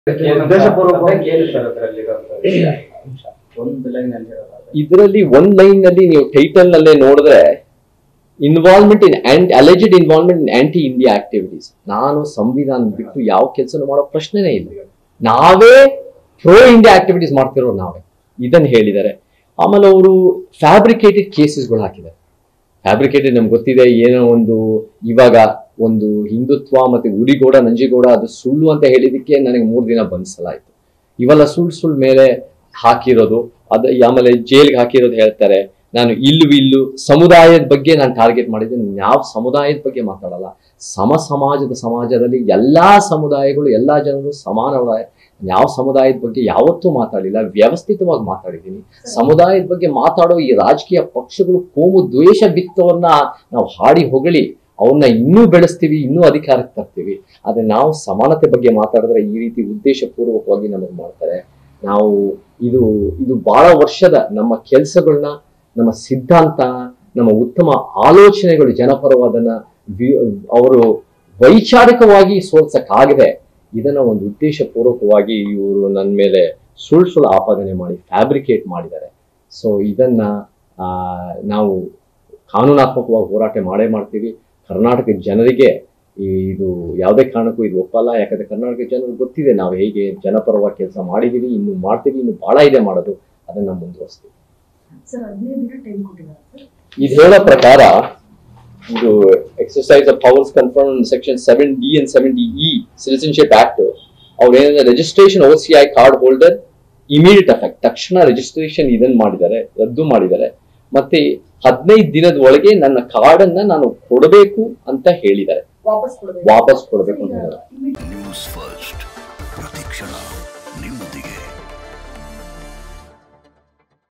ಉದ್ದೇಶಪೂರ್ವಕ ಏನು ಸರ್ ಅದರಲ್ಲಿರೋಂಥ ವಿಷಯ? ಒಂದು ಲೈನ್ ಅಲ್ಲಿ ಇದರಲ್ಲಿ ಒಂದ್ ಲೈನ್ ನಲ್ಲಿ ನೀವು ಟೈಟಲ್ ನಲ್ಲೇ ನೋಡಿದ್ರೆ involvement in anti alleged involvement in anti India activities ನಾನು ಸಂವಿಧಾನ ಬಿಟ್ಟು ಯಾವ ಕೆಲಸನೂ ಮಾಡೋ ಪ್ರಶ್ನೆನೇ ಇಲ್ಲ ನಾವೇ ಪ್ರೋ ಇಂಡಿಯಾ ಆಕ್ಟಿವಿಟೀಸ್ ಮಾಡ್ತಿರೋ ನಾವೇ ಇದನ್ನ ಹೇಳಿದ್ದಾರೆ ಆಮೇಲೆ ಅವರು ಫ್ಯಾಬ್ರಿಕೇಟೆಡ್ ಕೇಸಸ್ಗಳು ಹಾಕಿದ್ದಾರೆ ಫ್ಯಾಬ್ರಿಕೇಟೆಡ್ ನಮ್ಗೆ ಗೊತ್ತಿದೆ ಏನೋ ಒಂದು ಇವಾಗ ಒಂದು ಹಿಂದುತ್ವ ಮತ್ತೆ ಉಡಿಗೌಡ ನಂಜಿಗೌಡ ಅದು ಸುಳ್ಳು ಅಂತ ಹೇಳಿದಕ್ಕೆ ನನಗೆ ಮೂರು ದಿನ ಬಂದ್ಸಲ ಆಯ್ತು ಇವೆಲ್ಲ ಸುಳ್ಳು ಸುಳ್ಳು ಮೇಲೆ ಹಾಕಿರೋದು ಅದು ಆಮೇಲೆ ಜೈಲ್ಗೆ ಹಾಕಿರೋದು ಹೇಳ್ತಾರೆ ನಾನು ಇಲ್ಲು ಇಲ್ಲು ಸಮುದಾಯದ ಬಗ್ಗೆ ನಾನು ಟಾರ್ಗೆಟ್ ಮಾಡಿದ್ದೀನಿ ಯಾವ ಸಮುದಾಯದ ಬಗ್ಗೆ ಮಾತಾಡಲ್ಲ ಸಮ ಸಮಾಜದ ಸಮಾಜದಲ್ಲಿ ಎಲ್ಲಾ ಸಮುದಾಯಗಳು ಎಲ್ಲಾ ಜನರು ಸಮಾನವಾದ ಯಾವ ಸಮುದಾಯದ ಬಗ್ಗೆ ಯಾವತ್ತೂ ಮಾತಾಡಿಲ್ಲ ವ್ಯವಸ್ಥಿತವಾಗಿ ಮಾತಾಡಿದ್ದೀನಿ ಸಮುದಾಯದ ಬಗ್ಗೆ ಮಾತಾಡೋ ಈ ರಾಜಕೀಯ ಪಕ್ಷಗಳು ಕೋಮು ದ್ವೇಷ ಬಿತ್ತವನ್ನ ನಾವು ಹಾಡಿ ಹೊಗಳಿ ಅವನ್ನ ಇನ್ನೂ ಬೆಳೆಸ್ತೀವಿ ಇನ್ನೂ ಅಧಿಕಾರಕ್ಕೆ ತರ್ತೀವಿ ಆದ್ರೆ ನಾವು ಸಮಾನತೆ ಬಗ್ಗೆ ಮಾತಾಡಿದ್ರೆ ಈ ರೀತಿ ಉದ್ದೇಶಪೂರ್ವಕವಾಗಿ ನಮಗೆ ಮಾಡ್ತಾರೆ ನಾವು ಇದು ಇದು ಬಹಳ ವರ್ಷದ ನಮ್ಮ ಕೆಲಸಗಳನ್ನ ನಮ್ಮ ಸಿದ್ಧಾಂತ ನಮ್ಮ ಉತ್ತಮ ಆಲೋಚನೆಗಳು ಜನಪರವಾದನ್ನ ವಿ- ಅವರು ವೈಚಾರಿಕವಾಗಿ ಸೋಲ್ಸಕ್ಕಾಗದೆ ಇದನ್ನ ಒಂದು ಉದ್ದೇಶಪೂರ್ವಕವಾಗಿ ಇವರು ನನ್ನ ಮೇಲೆ ಸುಳ್ಳು ಸುಳ್ಳು ಆಪಾದನೆ ಮಾಡಿ ಫ್ಯಾಬ್ರಿಕೇಟ್ ಮಾಡಿದ್ದಾರೆ ಸೊ ಇದನ್ನ ಆ, ನಾವು ಕಾನೂನಾತ್ಮಕವಾಗಿ ಹೋರಾಟ ಮಾಡೇ ಮಾಡ್ತೀವಿ ಕರ್ನಾಟಕದ ಜನರಿಗೆ ಈ ಇದು ಯಾವುದೇ ಕಾರಣಕ್ಕೂ ಇದು ಒಪ್ಪಲ್ಲ ಯಾಕಂದ್ರೆ ಕರ್ನಾಟಕ ಜನರಿಗೆ ಗೊತ್ತಿದೆ ನಾವು ಹೇಗೆ ಜನಪರವಾಗಿ ಕೆಲಸ ಮಾಡಿದೀವಿ ಇನ್ನು ಮಾಡ್ತೀವಿ ಇನ್ನು ಬಹಳ ಇದೆ ಮಾಡೋದು ಅದನ್ನ ಮುಂದುವರಿಸ್ತೀವಿ ಸರ್ ಹದಿನೈದು ದಿನ ಟೈಮ್ ಕೊಟ್ಟಿದ್ದಾರೆ ಸರ್ ಇದು ಹೇಳೋ ಪ್ರಕಾರ ಇದು exercise of powers confirm section seven D and seven D E citizenship act ಅವ್ರು ಏನಂದ್ರೆ registration O C I card holder immediate effect ತಕ್ಷಣ ರಿಜಿಸ್ಟ್ರೇಷನ್ ಇದನ್ನ ಮಾಡಿದ್ದಾರೆ ರದ್ದು ಮಾಡಿದ್ದಾರೆ ಮತ್ತೆ ಹದಿನೈದು ದಿನದ ಒಳಗೆ ನನ್ನ ಕಾರ್ಡ್ ಅನ್ನ ನಾನು ಕೊಡಬೇಕು ಅಂತ ಹೇಳಿದ್ದಾರೆ ವಾಪಸ್ ಕೊಡಬೇಕು ವಾಪಸ್ ಕೊಡಬೇಕು ಅಂತ ಹೇಳಿದ್ದಾರೆ ಇಮಿಡಿಯೇಟ್ ನ್ಯೂಸ್ ಫಸ್ಟ್ ಪ್ರತಿಕ್ಷಣ ನಿಮ್ಮೊಂದಿಗೆ